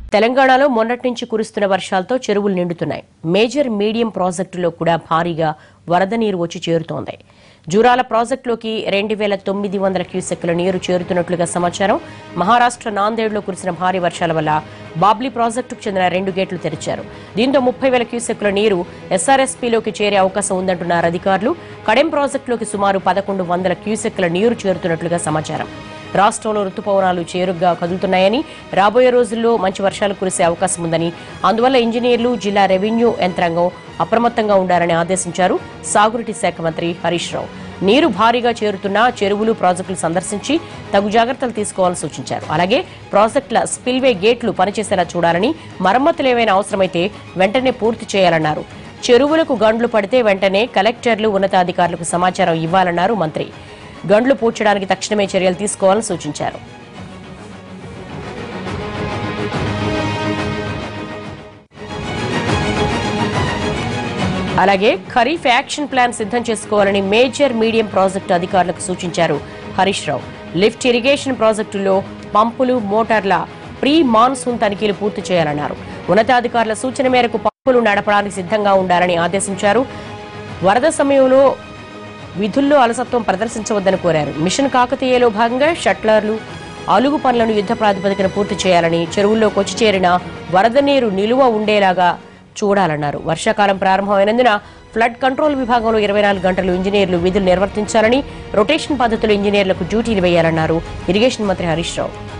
తెలంగాణలో మొన్నటి నుంచి కురుస్తున్న వర్షాలతో చెరువులు నిండుతున్నాయి మేజర్ మీడియం ప్రాజెక్టులో కూడా భారీగా వరద నీరు వచ్చి చేరుతోంది జూరాల ప్రాజెక్టులోకి రెండు వేల తొమ్మిది వందల క్యూసెక్కుల నీరు చేరుతున్నట్లుగా సమాచారం మహారాష్ట్ర నాందేడ్లో కురిసిన భారీ వర్షాల వల్ల బాబ్లీ ప్రాజెక్టుకు చెందిన రెండు గేట్లు తెరిచారు దీంతో ముప్పై వేల క్యూసెక్కుల నీరు ఎస్ఆర్ఎస్పీలోకి చేరే అవకాశం ఉందంటున్నారు అధికారులు కడెం ప్రాజెక్టులోకి సుమారు పదకొండు వందల క్యూసెక్కుల నీరు చేరుతున్నట్లుగా సమాచారం రాష్ట్రంలో రుతుపవనాలు చేరుగ్గా కదులుతున్నాయని రాబోయే రోజుల్లో మంచి వర్షాలు కురిసే అవకాశం ఉందని అందువల్ల ఇంజనీర్లు జిల్లా రెవెన్యూ యంత్రాంగం అప్రమత్తంగా ఉండాలని ఆదేశించారు సాగునీటి శాఖ మంత్రి హరీష్ రావు నీరు భారీగా చేరుతున్న చెరువులు ప్రాజెక్టులు సందర్శించి తగు జాగ్రత్తలు తీసుకోవాలని సూచించారు అలాగే ప్రాజెక్టుల స్పిల్వే గేట్లు పనిచేసేలా చూడాలని మరమ్మతులు ఏవైనా అవసరమైతే వెంటనే పూర్తి చేయాలన్నారు చెరువులకు గండ్లు పడితే వెంటనే కలెక్టర్లు ఉన్నతాధికారులకు సమాచారం ఇవ్వాలన్నారు మంత్రి గండ్లు పూడ్చడానికి తక్షణమే చర్యలు తీసుకోవాలని సూచించారు అలాగే ఖరీఫ్ యాక్షన్ ప్లాన్ సిద్ధం చేసుకోవాలని మేజర్ మీడియం ప్రాజెక్టు అధికారులకు సూచించారు హరీష్ రావు లిఫ్ట్ ఇరిగేషన్ ప్రాజెక్టుల్లో పంపులు మోటార్ల ప్రీ మాన్సూన్ తనిఖీలు పూర్తి చేయాలన్నారు ఉన్నతాధికారుల సూచన మేరకు పంపులు నడపడానికి సిద్ధంగా ఉండాలని ఆదేశించారు వరద సమయంలో విధుల్లో అలసత్వం ప్రదర్శించవద్దని కోరారు మిషన్ కాకతీయలో భాగంగా షట్లర్లు అలుగు పనులను యుద్ధ ప్రాతిపదికన పూర్తి చేయాలని చెరువుల్లోకి వచ్చి చేరిన వరద నీరు నిలువ ఉండేలాగా చూడాలన్నారు వర్షాకాలం ప్రారంభమైనందున ఫ్లడ్ కంట్రోల్ విభాగంలో ఇరవై నాలుగు గంటలు ఇంజనీర్లు విధులు నిర్వర్తించాలని రొటేషన్ పద్ధతిలో ఇంజనీర్లకు డ్యూటీలు వేయాలన్నారు ఇరిగేషన్ మంత్రి హరీష్ రావు